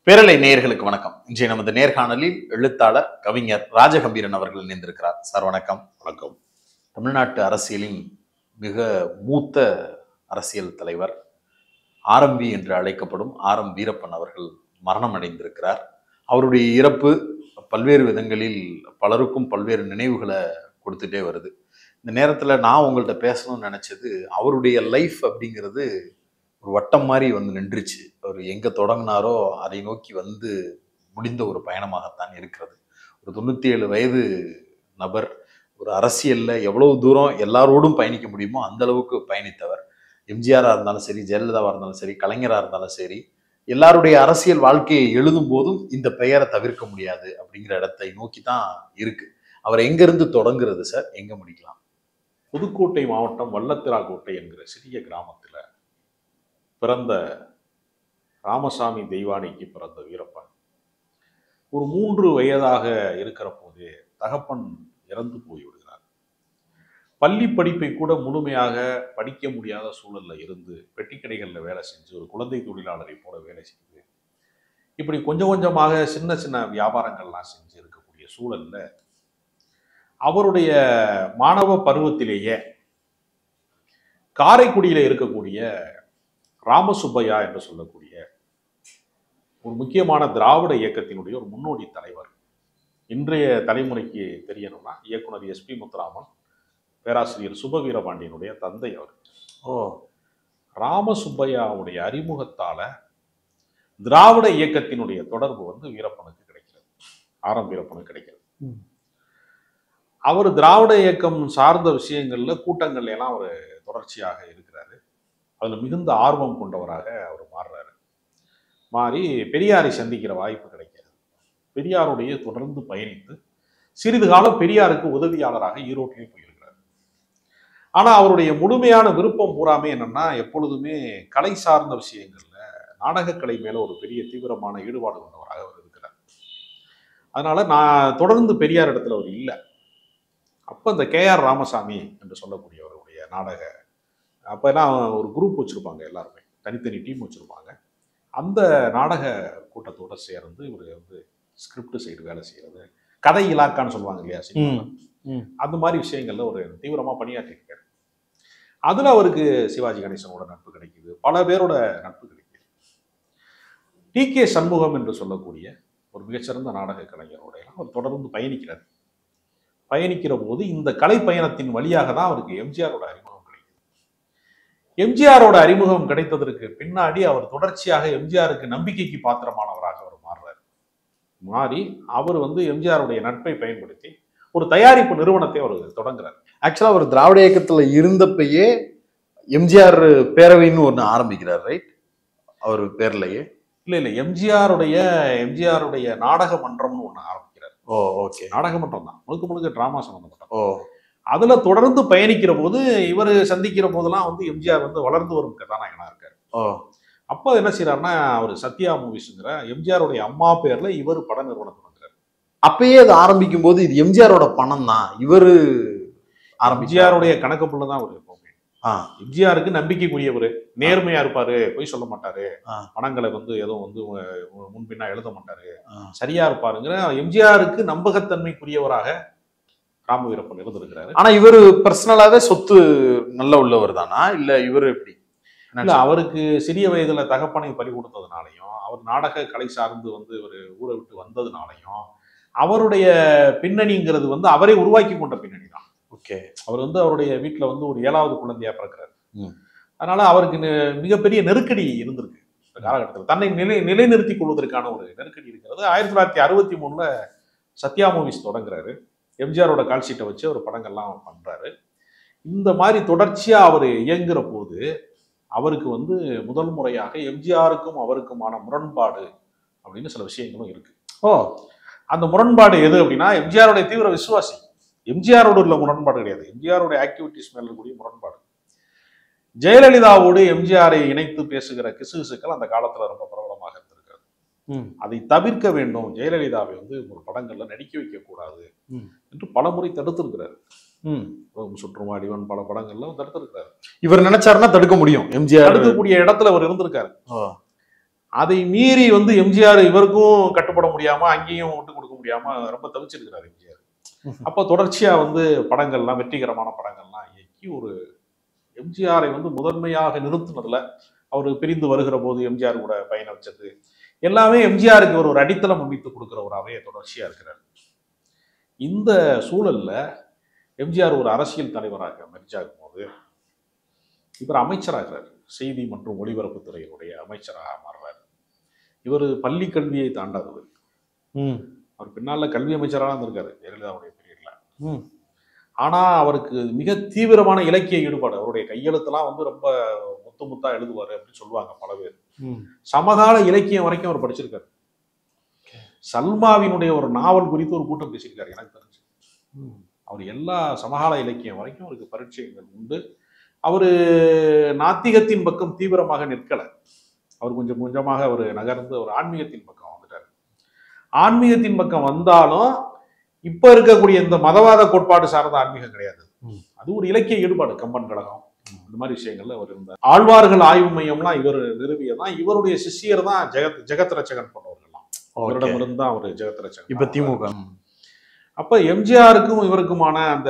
பேரலை நேயர்களுக்கு வணக்கம் இன்றைய நமது நேர்காணலில் எழுத்தாளர் கவிஞர் ராஜகம்பீரன் அவர்கள் இணைந்திருக்கிறார் சார் வணக்கம் வணக்கம் தமிழ்நாட்டு அரசியலின் மிக மூத்த அரசியல் தலைவர் ஆரம்பி என்று அழைக்கப்படும் ஆர் எம் வீரப்பன் அவர்கள் மரணம் அடைந்திருக்கிறார் அவருடைய இறப்பு பல்வேறு விதங்களில் பலருக்கும் பல்வேறு நினைவுகளை கொடுத்துட்டே வருது இந்த நேரத்தில் நான் உங்கள்கிட்ட பேசணும்னு நினச்சது அவருடைய லைஃப் அப்படிங்கிறது ஒரு வட்டம் மாதிரி வந்து நின்றுச்சு அவர் எங்கே தொடங்கினாரோ அதை நோக்கி வந்து முடிந்த ஒரு பயணமாகத்தான் இருக்கிறது ஒரு தொண்ணூற்றி ஏழு வயது நபர் ஒரு அரசியல்ல எவ்வளவு தூரம் எல்லாரோடும் பயணிக்க முடியுமோ அந்த அளவுக்கு பயணித்தவர் எம்ஜிஆரா இருந்தாலும் சரி ஜெயலலிதாவா இருந்தாலும் சரி கலைஞரா இருந்தாலும் சரி எல்லாருடைய அரசியல் வாழ்க்கையை எழுதும் போதும் இந்த பெயரை தவிர்க்க முடியாது அப்படிங்கிற இடத்தை நோக்கி தான் இருக்கு அவர் எங்க இருந்து தொடங்குறது சார் எங்க முடிக்கலாம் புதுக்கோட்டை மாவட்டம் வல்லத்திராக்கோட்டை என்கிற சிறிய கிராமத்தில் பிறந்த ராமசாமி தெய்வானைக்கு பிறந்த வீரப்பன் ஒரு மூன்று வயதாக இருக்கிற போதே தகப்பன் இறந்து போய்விடுகிறார் பள்ளி படிப்பை கூட முழுமையாக படிக்க முடியாத சூழல்ல இருந்து பெட்டிக்கடைகளில் வேலை செஞ்சு ஒரு குழந்தை தொழிலாளரை போல வேலை செஞ்சு இப்படி கொஞ்சம் கொஞ்சமாக சின்ன சின்ன வியாபாரங்கள்லாம் செஞ்சு இருக்கக்கூடிய சூழல்ல அவருடைய மாணவ பருவத்திலேயே காரைக்குடியில இருக்கக்கூடிய ராமசுப்பையா என்று சொல்லக்கூடிய ஒரு முக்கியமான திராவிட இயக்கத்தினுடைய ஒரு முன்னோடி தலைவர் இன்றைய தலைமுறைக்கு தெரியணும்னா இயக்குனர் எஸ்பி முத்துராமன் பேராசிரியர் சுபவீரபாண்டியனுடைய தந்தை அவர் ஓ ராமசுப்பையாவுடைய அறிமுகத்தால திராவிட இயக்கத்தினுடைய தொடர்பு வந்து வீரப்பனுக்கு கிடைக்கிறது ஆரம் வீரப்பனுக்கு கிடைக்கிறது ம். அவர் திராவிட இயக்கம் சார்ந்த விஷயங்கள்ல கூட்டங்கள்ல எல்லாம் அவர் தொடர்ச்சியாக இருக்கிறாரு அதுல மிகுந்த ஆர்வம் கொண்டவராக அவர் மாறுறாரு மாறி பெரியாரை சந்திக்கிற வாய்ப்பு கிடைக்கிறது பெரியாருடைய தொடர்ந்து பயணித்து சிறிது காலம் பெரியாருக்கு உதவியாளராக ஈரோட்டிலே போயிருக்கிறார் ஆனா அவருடைய முழுமையான விருப்பம் பூராமே என்னன்னா எப்பொழுதுமே கலை சார்ந்த விஷயங்கள்ல நாடகக்கலை மேல ஒரு பெரிய தீவிரமான ஈடுபாடு கொண்டவராக அவர் இருக்கிறார் அதனால நான் தொடர்ந்து பெரியார் இடத்துல அவர் இல்லை அப்ப இந்த கே ஆர் ராமசாமி என்று சொல்லக்கூடியவருடைய நாடக அப்பெல்லாம் ஒரு குரூப் வச்சிருப்பாங்க எல்லாருமே தனித்தனி டீம் வச்சிருப்பாங்க அந்த நாடக கூட்டத்தோட சேர்ந்து இவர் வந்து ஸ்கிரிப்ட் சைடு வேலை செய்யறது கதை இலாக்கான்னு சொல்லுவாங்க இல்லையா சினிமால. ம். அந்த மாதிரி விஷயங்கள்ல ஒரு தீவிரமா பணியாற்றி இருக்காரு அதுல அவருக்கு சிவாஜி கணேசனோட நட்பு கிடைக்குது பல பேரோட நட்பு கிடைக்குது டி கே சண்முகம் என்று சொல்லக்கூடிய ஒரு மிகச்சிறந்த நாடக கலைஞரோட எல்லாம் அவர் தொடர்ந்து பயணிக்கிறார் பயணிக்கிற போது இந்த கலை பயணத்தின் வழியாக தான் அவருக்கு எம்ஜிஆரோட அறிமுகம் கிடைக்குது எம்ஜிஆரோட அறிமுகம் கிடைத்ததற்கு பின்னாடி அவர் தொடர்ச்சியாக எம்ஜிஆருக்கு நம்பிக்கைக்கு பாத்திரமானவராக அவர் மாறுறாரு மாறி அவர் வந்து எம்ஜிஆருடைய நட்பை பயன்படுத்தி ஒரு தயாரிப்பு நிறுவனத்தை அவர் தொடங்குறார் ஆக்சுவலா அவர் திராவிட இயக்கத்துல இருந்தப்பயே எம்ஜிஆர் பேரவைன்னு ஒண்ணு ஆரம்பிக்கிறார் ரைட் அவர் பேர்லயே இல்ல இல்ல எம்ஜிஆருடைய எம்ஜிஆருடைய நாடக மன்றம்னு ஒண்ணு ஆரம்பிக்கிறார் ஓ ஓகே நாடக மன்றம் தான் முழுக்க முழுக்க டிராமா சம்பந்தப்பட்ட ஓ அதுல தொடர்ந்து பயணிக்கிற போது இவர் சந்திக்கிற போதெல்லாம் வந்து எம்ஜிஆர் வந்து வளர்ந்து வரும் கதாநாயகனா இருக்காரு ஓ அப்போ என்ன செய்யறாருன்னா அவர் சத்யா மூவிஸ்ங்கிற எம்ஜிஆருடைய அம்மா பேர்ல இவர் பட நிறுவனம் தொடங்குறாரு அப்பயே அது ஆரம்பிக்கும் போது இது எம்ஜிஆரோட பணம் தான் இவரு ஆரம்பிச்சார் எம்ஜிஆருடைய கணக்கு புள்ள தான் அவர் எப்பவுமே ஆ எம்ஜிஆருக்கு நம்பிக்கைக்குரியவர் நேர்மையா இருப்பாரு பொய் சொல்ல மாட்டாரு ஆ. பணங்களை வந்து எதுவும் வந்து அஹ், முன்பின்னா எழுத மாட்டாரு ஆ. சரியா இருப்பாருங்கிற எம்ஜிஆருக்கு நம்பகத்தன்மைக்குரியவராக ராமவீரப்பன் இருந்திருக்கிறாரு ஆனா இவரு பர்சனலாவே சொத்து நல்ல உள்ளவர் தானா இல்ல இவரு எப்படி இல்ல அவருக்கு சிறிய வயதுல தகப்பனை பறி கொடுத்ததுனாலையும் அவர் நாடக கலை சார்ந்து வந்து ஒரு ஊரை விட்டு வந்ததுனாலையும் அவருடைய பின்னணிங்கிறது வந்து அவரே உருவாக்கி கொண்ட பின்னணி தான் ஓகே அவர் வந்து அவருடைய வீட்டுல வந்து ஒரு ஏழாவது குழந்தையா பிறக்கிறாரு ம். அதனால அவருக்கு நெ- மிகப்பெரிய நெருக்கடி இருந்திருக்கு இந்த காலகட்டத்தில் தன்னை நிலை நிலைநிறுத்திக் கொள்வதற்கான ஒரு நெருக்கடி இருக்கிறது ஆயிரத்தி தொள்ளாயிரத்தி அறுபத்தி மூணுல சத்யா மூவிஸ் தொடங்குறாரு எம்ஜிஆரோட கால்ஷீட்டை வச்சு அவர் படங்கள்லாம் பண்றாரு இந்த மாதிரி தொடர்ச்சியா அவர் இயங்குற போது அவருக்கு வந்து முதல் முறையாக எம்ஜிஆருக்கும் அவருக்குமான முரண்பாடு அப்படின்னு சில விஷயங்களும் இருக்கு ஓ அந்த முரண்பாடு எது அப்படின்னா எம்ஜிஆருடைய தீவிர விசுவாசி எம்ஜிஆரோட உள்ள முரண்பாடு கிடையாது எம்ஜிஆருடைய ஆக்டிவிட்டிஸ் மேல இருக்கக்கூடிய முரண்பாடு ஜெயலலிதாவோடு எம்ஜிஆரை இணைத்து பேசுகிற கிசுகிசுக்கள் அந்த காலத்துல ரொம்ப பிரபலமாக இருந்திருக்கிறது ம். அதை தவிர்க்க வேண்டும் ஜெயலலிதாவை வந்து ஒரு படங்கள்ல நடிக்க வைக்க கூடாது ம். என்று பலமுறை தடுத்திருக்கிறார் ம். சுற்றுமா அடிவன் பல படங்கள்ல தடுத்திருக்கிறார் இவர் நினைச்சாருன்னா தடுக்க முடியும் எம்ஜிஆர் தடுக்கக்கூடிய இடத்துல அவர் இருந்திருக்காரு ஓ. அதை மீறி வந்து எம்ஜிஆர் இவருக்கும் கட்டுப்பட முடியாம அங்கேயும் விட்டு கொடுக்க முடியாம ரொம்ப தவிச்சிருக்கிறார் எம்ஜிஆர் அப்போ தொடர்ச்சியா வந்து படங்கள்லாம் வெற்றிகரமான படங்கள்லாம் இயக்கி ஒரு எம்ஜிஆரை வந்து முதன்மையாக நிறுத்தினதுல அவர் பிரிந்து வருகிற போது எம்ஜிஆர் கூட பயணம் வச்சது எல்லாமே எம்ஜிஆருக்கு ஒரு ஒரு அடித்தளம் அமைத்து கொடுக்கிறவராகவே தொடர்ச்சியா இருக்கிறார் இந்த சூழல்ல எம்ஜிஆர் ஒரு அரசியல் தலைவராக மெர்ஜாகும் போது இவர் அமைச்சராகிறார் செய்தி மற்றும் ஒளிபரப்புத் துறையினுடைய அமைச்சராக மாறுறார் இவர் பள்ளி கல்வியை தாண்டாதவர் ம் அவர் பின்னால கல்வி அமைச்சராக இருந்திருக்காரு ஜெயலலிதாவுடைய பீரியட்ல ம் ஆனா அவருக்கு மிக தீவிரமான இலக்கிய ஈடுபாடு அவருடைய கையெழுத்தெல்லாம் வந்து ரொம்ப முத்து முத்தா எழுதுவாரு அப்படின்னு சொல்லுவாங்க பல பேர் ம் சமகால இலக்கியம் வரைக்கும் அவர் படிச்சிருக்காரு சல்மாவினுடைய ஒரு நாவல் குறித்து ஒரு கூட்டம் பேசியிருக்காரு எனக்கு தெரிஞ்சு ம். அவர் எல்லா சமகால இலக்கியம் வரைக்கும் அவருக்கு பரிச்சயங்கள் உண்டு அவர் நாத்திகத்தின் பக்கம் தீவிரமாக நிற்கல அவர் கொஞ்சம் கொஞ்சமாக அவர் நகர்ந்து அவர் ஆன்மீகத்தின் பக்கம் வந்துட்டார் ஆன்மீகத்தின் பக்கம் வந்தாலும் இப்ப இருக்கக்கூடிய இந்த மதவாத கோட்பாடு சார்ந்த ஆன்மீகம் கிடையாது ம். அது ஒரு இலக்கிய ஈடுபாடு கம்பன் கழகம் இந்த மாதிரி விஷயங்கள்ல அவர் இருந்தார் ஆழ்வார்கள் ஆய்வு மையம்லாம் இவர் நிறுவியதான் இவருடைய சிஷ்யர் தான் ஜெகத் ஜெகத் ரச்சகன் போன்றவர்கள்லாம் ஓகே இவரிடமிருந்து தான் அவர் ஜெகத் ரச்சகன் இப்ப திமுக ம். அப்ப எம்ஜிஆருக்கும் இவருக்குமான அந்த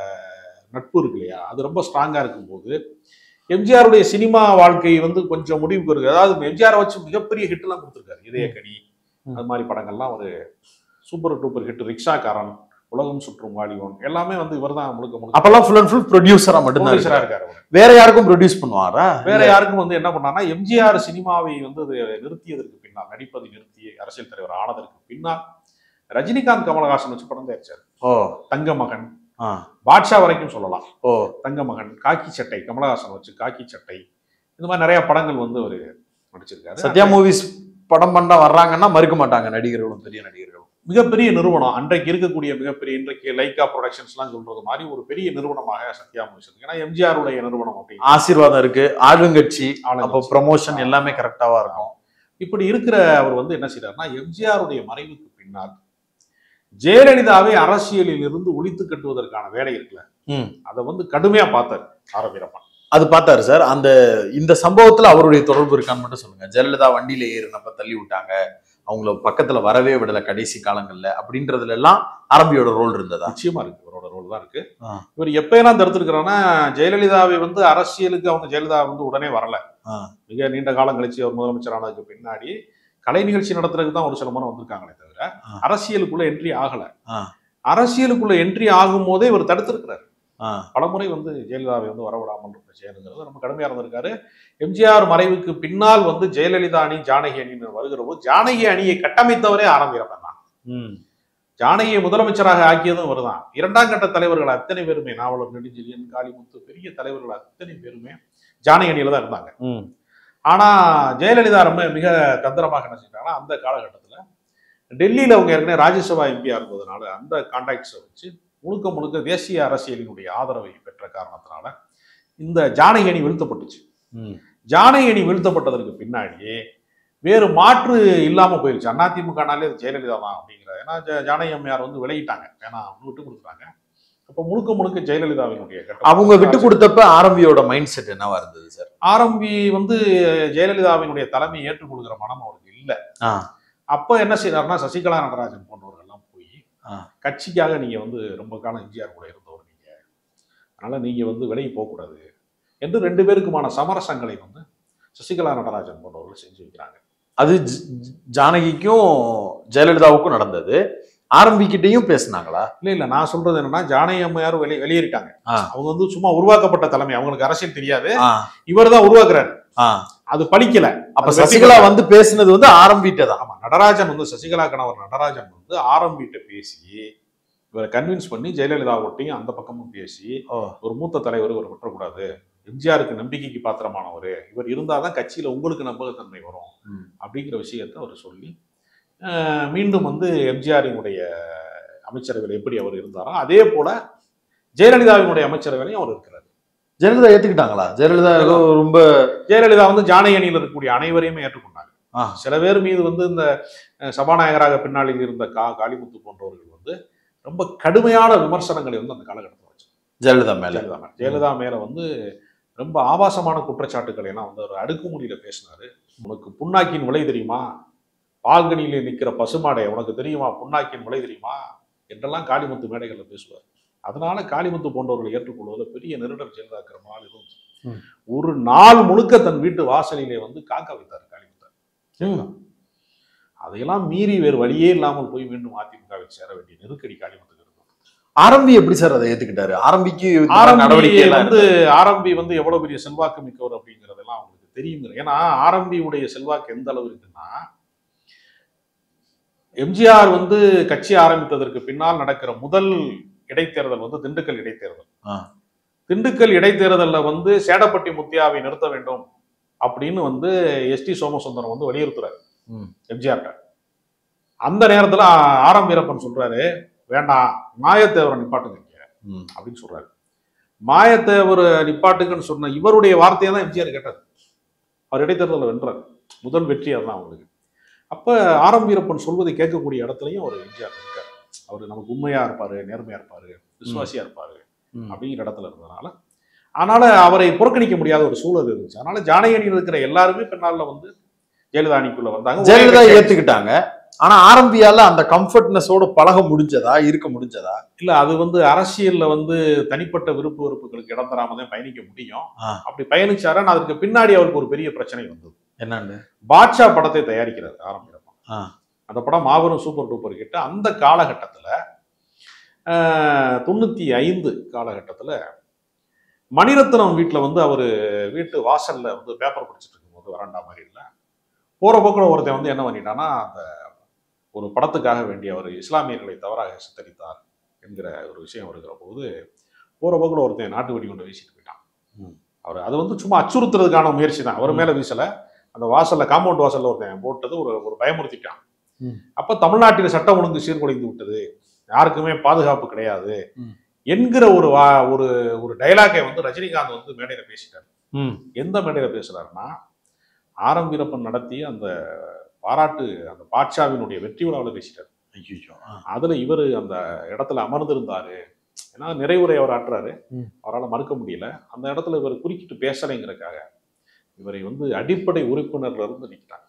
நட்பு இருக்கு இல்லையா அது ரொம்ப ஸ்ட்ராங்கா இருக்கும்போது எம்ஜிஆருடைய சினிமா வாழ்க்கை வந்து கொஞ்சம் முடிவுக்கு இருக்கு அதாவது எம்ஜிஆரை வச்சு மிகப்பெரிய ஹிட் எல்லாம் கொடுத்துருக்காரு இதயக்கடி ம். அது மாதிரி படங்கள்லாம் ஒரு சூப்பர் டூப்பர் ஹிட் ரிக்ஷாக்காரன் உலகம் சுற்றும் வாலிபன் எல்லாமே வந்து இவர் தான் முழுக்க முழுக்க அப்பெல்லாம் ஃபுல் அண்ட் ஃபுல் ப்ரொடியூசரா மட்டும்தான் producer-ஆ இருக்காரு. இருக்காரு அவரு. வேற யாருக்கும் ப்ரொடியூஸ் பண்ணுவாரா வேற யாருக்கும் வந்து என்ன பண்ணான்னா எம்ஜிஆர் சினிமாவை வந்து அது நிறுத்தியதற்கு பின்னால் நடிப்பதை நிறுத்தி அரசியல் தலைவர் ஆனதற்கு பின்னால் ரஜினிகாந்த் கமலஹாசன் வச்சு படம் தயாரிச்சார் ஓ தங்க மகன் ஆ பாட்ஷா வரைக்கும் சொல்லலாம் ஓ தங்க மகன் காக்கி சட்டை கமலஹாசன் வச்சு காக்கி சட்டை இந்த மாதிரி நிறைய படங்கள் வந்து அவர் நடிச்சிருக்காரு சத்யா மூவிஸ் படம் பண்ண வர்றாங்கன்னா மறுக்க மாட்டாங்க நடிகர்களும் பெரிய நடிகர்களும் மிகப்பெரிய நிறுவனம் அன்றைக்கு இருக்கக்கூடிய மிகப்பெரிய இன்றைக்கு லைக்கா ப்ரொடக்ஷன்ஸ்லாம் சொல்றது மாதிரி ஒரு பெரிய நிறுவனமாக சத்யா மூவிஸ் இருக்கு ஏன்னா எம்ஜிஆர் உடைய நிறுவனம் அப்படின்னு ஆசீர்வாதம் இருக்கு ஆளுங்கட்சி அப்போ ஆளுங்கட்சி. ப்ரமோஷன் எல்லாமே கரெக்டாவா இருக்கும் இப்படி இருக்கிற அவர் வந்து என்ன செய்யறாருன்னா எம்ஜிஆருடைய மறைவுக்கு பின்னால் ஜெயலலிதாவை அரசியலில் இருந்து ஒழித்து கட்டுவதற்கான வேலை இருக்குல்ல ம். அதை வந்து கடுமையா பார்த்தார் ஆர் வீரப்பன் அது பார்த்தாரு சார் அந்த இந்த சம்பவத்துல அவருடைய தொடர்பு இருக்கான்னு மட்டும் சொல்லுங்க ஜெயலலிதா வண்டியில ஏறினப்ப தள்ளி விட்டாங்க அவங்கள பக்கத்துல வரவே விடல கடைசி காலங்கள்ல அப்படின்றதுல எல்லாம் ஆரம்பியோட ரோல் இருந்ததா நிச்சயமா இருக்கு இவரோட ரோல் தான் இருக்கு ஆ. இவர் எப்பயெல்லாம் தடுத்துருக்கிறான்னா ஜெயலலிதாவை வந்து அரசியலுக்கு அவங்க ஜெயலலிதா வந்து உடனே வரல ஆ. மிக நீண்ட காலம் கழிச்சு அவர் முதலமைச்சர் ஆனதுக்கு பின்னாடி கலை நிகழ்ச்சி நடத்துறதுக்கு தான் ஒரு சில முறை வந்திருக்காங்களே தவிர ஆ. அரசியலுக்குள்ள என்ட்ரி ஆகல ஆ. அரசியலுக்குள்ள என்ட்ரி ஆகும் போதே இவர் தடுத்திருக்கிறார் ஆ, பலமுறை வந்து ஜெயலலிதாவை வந்து வரவிடாமல் இருந்த செயலுங்கிறது ரொம்ப கடுமையா இருந்திருக்காரு எம்ஜிஆர் மறைவுக்கு பின்னால் வந்து ஜெயலலிதா அணி ஜானகி அணின்னு வருகிற போது ஜானகி அணியை கட்டமைத்தவரே ஆரம்பிக்கிறப்பன் தான் ம், ஜானகியை முதலமைச்சராக ஆக்கியதும் இவர்தான் இரண்டாம் கட்ட தலைவர்கள் அத்தனை பேருமே நாவலர் நெடுஞ்செழியன் காளிமுத்து பெரிய தலைவர்கள் அத்தனை பேருமே ஜானகி அணியில தான் இருந்தாங்க ம், ஆனா ஜெயலலிதா ரொம்ப மிக தந்திரமாக என்ன செஞ்சாங்கன்னா அந்த காலகட்டத்துல டெல்லியில அவங்க ஏற்கனவே ராஜ்யசபா எம்பியா இருந்ததுனால அந்த கான்டாக்ட்ஸை வச்சு முழுக்க முழுக்க தேசிய அரசியலினுடைய ஆதரவை பெற்ற காரணத்தினால இந்த ஜானகி அணி வீழ்த்தப்பட்டுச்சு ம். ஜானகி அணி வீழ்த்தப்பட்டதற்கு பின்னாடியே வேறு மாற்று இல்லாம போயிருச்சு அதிமுகனாலே அது ஜெயலலிதா தான் அப்படிங்கிற ஏன்னா ஜ- ஜானகி அம்மையார் வந்து விலகிட்டாங்க ஏன்னா அவங்க விட்டு கொடுத்துட்டாங்க அப்ப முழுக்க முழுக்க ஜெயலலிதாவினுடைய கட்டுப்பாடு. அவங்க விட்டு கொடுத்தப்ப ஆரம்பியோட மைண்ட் செட் என்னவா இருந்தது சார் ஆரம்பி வந்து ஜெயலலிதாவினுடைய தலைமையை ஏற்றுக்கொள்கிற மனம் அவருக்கு இல்ல ஆ. அப்ப என்ன செய்யறாருன்னா சசிகலா நடராஜன் போன்றவர்கள்லாம் போய் ஆ. கட்சிக்காக நீங்க வந்து ரொம்ப காலம் எம்ஜிஆர் கூட இருந்தவர் நீங்க அதனால நீங்க வந்து விலகி போகக்கூடாது என்று ரெண்டு பேருக்குமான சமரசங்களை வந்து சசிகலா நடராஜன் போன்றவர்கள் செஞ்சு வைக்கிறாங்க அது ஜ- ஜ- ஜானகிக்கும் ஜெயலலிதாவுக்கும் நடந்தது ஆரம்பிக்கிட்டையும் பேசுனாங்களா இல்ல இல்ல நான் சொல்றது என்னன்னா ஜானகி அம்மையார் வெளியே வெளியேறிட்டாங்க ஆ. அவங்க வந்து சும்மா உருவாக்கப்பட்ட தலைமை அவங்களுக்கு அரசியல் தெரியாது ஆ, இவர் தான் உருவாக்குறாரு ஆ. அது பழிக்கல அப்ப அது வெற்றி சசிகலா வந்து பேசுனது வந்து ஆரம்பிட்டதா ஆமா நடராஜன் வந்து சசிகலா கணவர் நடராஜன் வந்து ஆரம்பிட்ட பேசி இவரை கன்வின்ஸ் பண்ணி ஜெயலலிதா ஒட்டியும் அந்த பக்கமும் பேசி ஓ. ஒரு மூத்த தலைவர் இவர் விட்டுறக்கூடாது எம்ஜிஆருக்கு நம்பிக்கைக்கு பாத்திரமானவர் இவர் இருந்தாதான் கட்சியில உங்களுக்கு நம்பகத்தன்மை வரும் ம். அப்படிங்கிற விஷயத்தை அவர் சொல்லி அஹ், மீண்டும் வந்து எம்ஜிஆரினுடைய அமைச்சரவையில் எப்படி அவர் இருந்தாரோ அதே போல ஜெயலலிதாவினுடைய அமைச்சரவையிலையும் அவர் இருக்கிறார் ஜெயலலிதா ஏத்துக்கிட்டாங்களா ஜெயலலிதா ஏதோ ரொம்ப ஜெயலலிதா வந்து ஜானகி அணியில் இருக்கக்கூடிய அனைவரையுமே ஏற்றுக்கொண்டாங்க ஆ. சில பேர் மீது வந்து இந்த அஹ், சபாநாயகராக பின்னாளில் இருந்த கா காளிமுத்து போன்றவர்கள் வந்து ரொம்ப கடுமையான விமர்சனங்களை வந்து அந்த காலகட்டத்தில் வச்சாங்க ஜெயலலிதா மேல ஜெயலலிதா மேல ஜெயலலிதா மேல வந்து ரொம்ப ஆபாசமான குற்றச்சாட்டுக்களை எல்லாம் வந்து அவர் அடுக்குமொழியில பேசினாரு உனக்கு புண்ணாக்கின் விலை தெரியுமா பால்கனியில நிக்கிற பசுமாடை உனக்கு தெரியுமா புண்ணாக்கின் விலை தெரியுமா என்றெல்லாம் காளிமுத்து மேடைகள்ல பேசுவார் அதனால காளிமுத்து போன்றவர்களை ஏற்றுக்கொள்வதில் பெரிய நெருடல் ஜெயலலிதாக்கிற நாள் இருந்துச்சு ம். ஒரு நாள் முழுக்க தன் வீட்டு வாசலிலே வந்து காக்க வைத்தார் காளிமுத்து அதையெல்லாம் மீறி வேறு வழியே இல்லாமல் போய் மீண்டும் அதிமுகவை சேர வேண்டிய நெருக்கடி காளிமுத்துக்கு இருந்தது ஆரம்பி எப்படி சார் அதை ஏத்துக்கிட்டாரு ஆரம்பிக்கு இந்த மாதிரி ஆரம்பி நடவடிக்கை எல்லாம் வந்து ஆரம்பி வந்து எவ்வளவு பெரிய செல்வாக்கு மிக்கவர் அப்படிங்கிறதெல்லாம் அவங்களுக்கு தெரியுங்கிற ஏன்னா ஆரம்பியுடைய செல்வாக்கு எந்த அளவு இருக்குன்னா எம்ஜிஆர் வந்து கட்சி ஆரம்பித்ததற்கு பின்னால் நடக்கிற முதல் இடைத்தேர்தல் வந்து திண்டுக்கல் இடைத்தேர்தல் ஆ. திண்டுக்கல் இடைத்தேர்தல்ல வந்து சேடப்பட்டி முத்தியாவை நிறுத்த வேண்டும் அப்படின்னு வந்து எஸ் டி சோமசுந்தரம் வந்து வலியுறுத்துறாரு ம். எம்ஜிஆர்ட்ட அந்த நேரத்துல ஆரம் வீரப்பன் சொல்றாரு வேண்டாம் மாயத்தேவரை நிப்பாட்டுங்க இங்க ம். அப்படின்னு சொல்றாரு மாயத்தேவர் நிப்பாட்டுங்கன்னு சொன்ன இவருடைய வார்த்தையை தான் எம்ஜிஆர் கேட்டார் அவர் இடைத்தேர்தலில் வென்றார் முதல் வெற்றி அதுதான் அவங்களுக்கு அப்ப ஆரம் வீரப்பன் சொல்வதை கேட்கக்கூடிய இடத்துலையும் அவர் எம்ஜிஆர் இருக்கார் அவர் நமக்கு உண்மையா இருப்பாரு நேர்மையா இருப்பாரு விசுவாசியா இருப்பாரு ம். அப்படிங்கிற இடத்துல இருந்ததுனால அதனால அவரை புறக்கணிக்க முடியாத ஒரு சூழல் இருந்துச்சு அதனால ஜானகிரியில் இருக்கிற எல்லாருமே பின்னால வந்து ஜெயலலிதா அணிக்குள்ள வந்தாங்க ஜெயலலிதா ஏத்துக்கிட்டாங்க ஆனா ஆரம்பியால அந்த கம்ஃபர்ட்னஸோட பழக முடிஞ்சதா இருக்க முடிஞ்சதா இல்ல அது வந்து அரசியல்ல வந்து தனிப்பட்ட விருப்பு வெறுப்புகளுக்கு இடம் தராம தான் பயணிக்க முடியும் ஆ. அப்படி பயணிச்சாரு ஆனா அதுக்கு பின்னாடி அவருக்கு ஒரு பெரிய பிரச்சனை வந்தது என்னன்னு பாட்ஷா படத்தை தயாரிக்கிறார் ஆரம்பிக்கிறப்ப ஆ. அந்த படம் மாபெரும் சூப்பர் டூப்பர் ஹிட் அந்த காலகட்டத்துல ஆஹ், தொண்ணூத்தி ஐந்து காலகட்டத்துல மணிரத்னம் வீட்டுல வந்து அவர் வீட்டு வாசல்ல வந்து பேப்பர் படிச்சுட்டு இருக்கும்போது வராண்டா மாதிரி இல்லை போற போக்குல ஒருத்தன் வந்து என்ன பண்ணிட்டான்னா அந்த ஒரு படத்துக்காக வேண்டிய அவர் இஸ்லாமியர்களை தவறாக சித்தரித்தார் என்கிற ஒரு விஷயம் வருகிற போது போற போக்குல ஒருத்தன் நாட்டு வெடி கொண்டு வீசிட்டு போயிட்டான் ம். அவர் அது வந்து சும்மா அச்சுறுத்துறதுக்கான முயற்சி தான் அவர் மேல வீசல அந்த வாசல்ல காம்பவுண்ட் வாசல்ல ஒருத்தன் போட்டது ஒரு ஒரு பயமுறுத்திட்டான் ம். அப்ப தமிழ்நாட்டில் சட்டம் ஒழுங்கு சீர்குலைந்து விட்டது யாருக்குமே பாதுகாப்பு கிடையாது ம். என்கிற ஒரு வா ஒரு ஒரு டைலாக்கை வந்து ரஜினிகாந்த் வந்து மேடையில பேசிட்டார் ம். எந்த மேடையில பேசுறாருன்னா ஆரம் வீரப்பன் நடத்திய அந்த பாராட்டு அந்த பாட்ஷாவினுடைய வெற்றி விழாவில் பேசிட்டார் ஐயோ அதுல இவர் அந்த இடத்துல அமர்ந்திருந்தாரு ஏன்னா நிறைவுரை அவர் ஆற்றுறாரு ம். அவரால் மறுக்க முடியல அந்த இடத்துல இவர் குறுக்கிட்டு பேசலைங்கிறதுக்காக இவரை வந்து அடிப்படை உறுப்பினர்ல இருந்து நீக்கிட்டாங்க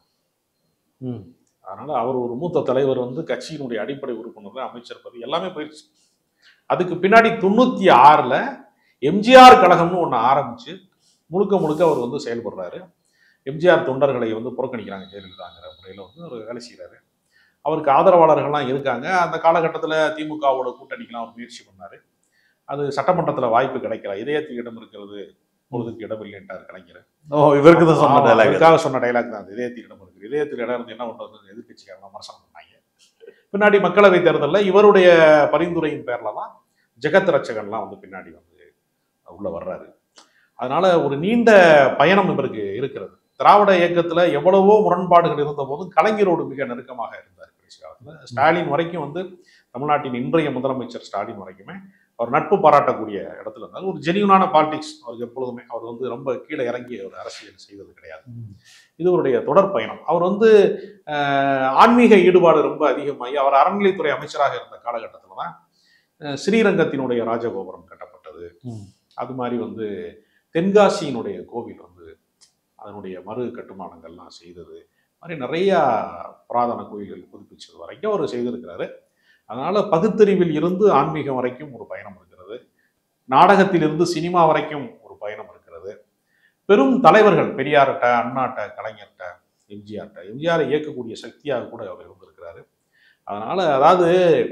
அதனால அவர் ஒரு மூத்த தலைவர் வந்து கட்சியினுடைய அடிப்படை உறுப்பினர் அமைச்சர் பதவி எல்லாமே போயிடுச்சு அதுக்கு பின்னாடி தொண்ணூத்தி ஆறுல எம்ஜிஆர் கழகம்னு ஒன்று ஆரம்பிச்சு முழுக்க முழுக்க அவர் வந்து செயல்படுறாரு எம்ஜிஆர் தொண்டர்களை வந்து புறக்கணிக்கிறாங்க ஜெயலலிதாங்கிற முறையில் வந்து அவர் வேலை செய்கிறாரு அவருக்கு ஆதரவாளர்கள்லாம் இருக்காங்க அந்த காலகட்டத்தில் திமுகவோட கூட்டணிக்கெல்லாம் அவர் முயற்சி பண்ணாரு அது சட்டமன்றத்தில் வாய்ப்பு கிடைக்கல இதயத்துக்கு இடம் இருக்கிறது பொழுதுக்கு இடம் இல்லைன்ட்டார் கலைஞர் ஓ இவருக்கு தான் சொன்ன ஆமா, டைலாக் அதுக்காக சொன்ன டைலாக் தான் அது இதயத்தில் இடம் இருக்கு இதயத்தில் இடம் இருந்து என்ன பண்றது எதிர்கட்சிக்காரங்க விமர்சனம் பண்ணாங்க பின்னாடி மக்களவை தேர்தலில் இவருடைய பரிந்துரையின் பேர்ல தான் ஜெகத் ரட்சகன்லாம் வந்து பின்னாடி வந்து உள்ள வர்றாரு அதனால ஒரு நீண்ட பயணம் இவருக்கு இருக்கிறது திராவிட இயக்கத்துல எவ்வளவோ முரண்பாடுகள் இருந்த போதும் கலைஞரோடு மிக நெருக்கமாக இருந்தார் கடைசி காலத்துல ஸ்டாலின் வரைக்கும் வந்து தமிழ்நாட்டின் இன்றைய முதலமைச்சர் ஸ்டாலின் வரைக்குமே அவர் நட்பு பாராட்டக்கூடிய இடத்துல இருந்தார் ஒரு ஜெனியூனான பாலிடிக்ஸ் அவருக்கு எப்பொழுதுமே அவர் வந்து ரொம்ப கீழே இறங்கி ஒரு அரசியல் செய்தது கிடையாது இது அவருடைய தொடர் பயணம் அவர் வந்து அஹ், ஆன்மீக ஈடுபாடு ரொம்ப அதிகமாகி அவர் அறநிலைத்துறை அமைச்சராக இருந்த காலகட்டத்தில் தான் அஹ், ஸ்ரீரங்கத்தினுடைய ராஜகோபுரம் கட்டப்பட்டது ம். அது மாதிரி வந்து தென்காசியினுடைய கோவில் வந்து அதனுடைய மறு கட்டுமானங்கள்லாம் செய்தது இது மாதிரி நிறையா புராதன கோயில்கள் புதுப்பிச்சது வரைக்கும் அவர் செய்திருக்கிறாரு அதனால பகுத்தறிவில் இருந்து ஆன்மீகம் வரைக்கும் ஒரு பயணம் இருக்கிறது நாடகத்திலிருந்து சினிமா வரைக்கும் ஒரு பயணம் இருக்கிறது பெரும் தலைவர்கள் பெரியார்கிட்ட அண்ணாட்ட கலைஞர்கிட்ட எம்ஜிஆர்கிட்ட எம்ஜிஆரை இயக்கக்கூடிய சக்தியாக கூட அவர் இருந்திருக்கிறாரு அதனால அதாவது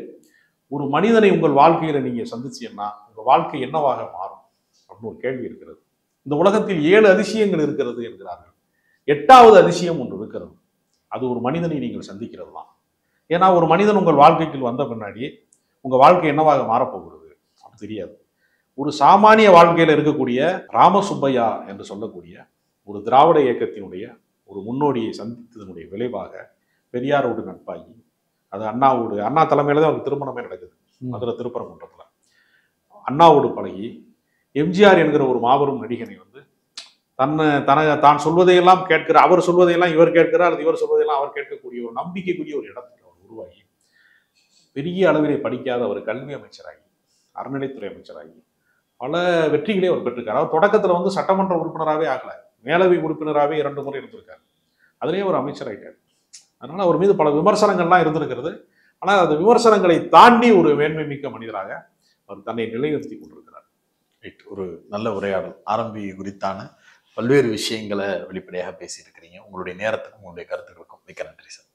ஒரு மனிதனை உங்கள் வாழ்க்கையில நீங்க சந்திச்சீங்கன்னா உங்க வாழ்க்கை என்னவாக மாறும் அப்படின்னு ஒரு கேள்வி இருக்கிறது இந்த உலகத்தில் ஏழு அதிசயங்கள் இருக்கிறது என்கிறார்கள் எட்டாவது அதிசயம் ஒன்று இருக்கிறது அது ஒரு மனிதனை நீங்கள் சந்திக்கிறது தான் ஏன்னா ஒரு மனிதன் உங்கள் வாழ்க்கைக்குள் வந்த பின்னாடி உங்க வாழ்க்கை என்னவாக மாறப்போகிறது அது தெரியாது ஒரு சாமானிய வாழ்க்கையில இருக்கக்கூடிய ராமசுப்பையா என்று சொல்லக்கூடிய ஒரு திராவிட இயக்கத்தினுடைய ஒரு முன்னோடியை சந்தித்ததனுடைய விளைவாக பெரியாரோடு நட்பாகி அது அண்ணாவோடு அண்ணா தலைமையில தான் அவருக்கு திருமணமே நடக்குது ம். மதுரை திருப்பரங்குன்றத்துல அண்ணாவோடு பழகி எம்ஜிஆர் என்கிற ஒரு மாபெரும் நடிகனை வந்து தன்னை தன தான் சொல்வதையெல்லாம் கேட்கிற அவர் சொல்வதையெல்லாம் இவர் கேட்கிறார் அல்லது இவர் சொல்வதையெல்லாம் அவர் கேட்கக்கூடிய ஒரு நம்பிக்கைக்குரிய ஒரு இடத்துக்கு அவர் உருவாகி பெரிய அளவிலே படிக்காத ஒரு கல்வி அமைச்சராகி அறநிலைத்துறை அமைச்சராகி பல வெற்றிகளே அவர் பெற்றிருக்காரு அவர் தொடக்கத்துல வந்து சட்டமன்ற உறுப்பினராகவே ஆகல மேலவை உறுப்பினராகவே இரண்டு முறை இருந்திருக்காரு அதுலேயே ஒரு அமைச்சராயிட்டார் அதனால அவர் மீது பல விமர்சனங்கள்லாம் இருந்திருக்கிறது ஆனால் அந்த விமர்சனங்களை தாண்டி ஒரு மேன்மை மிக்க மனிதராக அவர் தன்னை நிலைநிறுத்தி கொண்டிருக்கிறார் ரைட் ஒரு நல்ல உரையாடல் ஆரம்பி குறித்தான பல்வேறு விஷயங்களை வெளிப்படையாக பேசியிருக்கிறீங்க உங்களுடைய நேரத்துக்கும் உங்களுடைய கருத்துக்களுக்கும் மிக்க நன்றி சார்